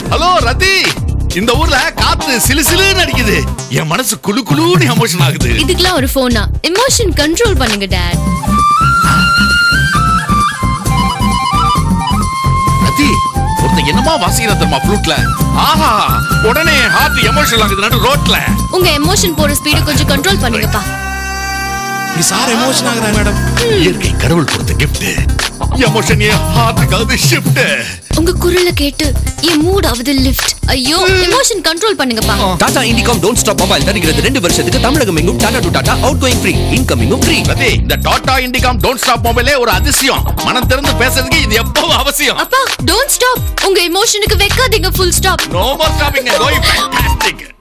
hello ரதி இந்த ஊர்ல காத்து சிலு சிலுன்னு அடிக்குது என் மனசு குளு குளுன்னு எமோஷன் ஆகுது இதுக்கெல்லாம் ஒரு போனா எமோஷன் கண்ட்ரோல் பண்ணுங்க டாட் ரதி ஒருத்தன் என்னமா வாசிக்கிற தெரியுமா ஃப்ளூட்ல ஆஹா உடனே ஹார்ட் எமோஷனல் ஆகுது நடு ரோட்ல உங்க எமோஷன் போற ஸ்பீட கொஞ்சம் கண்ட்ரோல் பண்ணுங்கப்பா நீ சார் எமோஷன் ஆகுறா மேடம் இயற்கை கடவுள் கொடுத்த gift எமோஷன் என் ஹார்ட்டுக்காவது ஷிஃப்ட் உங்க குரலை கேட்டு என் மூட் ஆகுது லிஃப்ட் ஐயோ எமோஷன் கண்ட்ரோல் பண்ணுங்கப்பா Tata Indicom don't stop mobile தருகிறது ரெண்டு வருஷத்துக்கு தமிழகம் எங்கும் Tata to Tata outgoing free இன்கமிங்கும் ஃப்ரீ ரதி இந்த டாடா இண்டிகாம் டோன்ட் ஸ்டாப் மொபைலே ஒரு அதிசயம் மனம் திறந்து பேசுறதுக்கு இது எப்பவும் அவசியம் அப்பா டோன்ட் ஸ்டாப் உங்க எமோஷனுக்கு வைக்காதீங்க full stop no more stopping going fantastic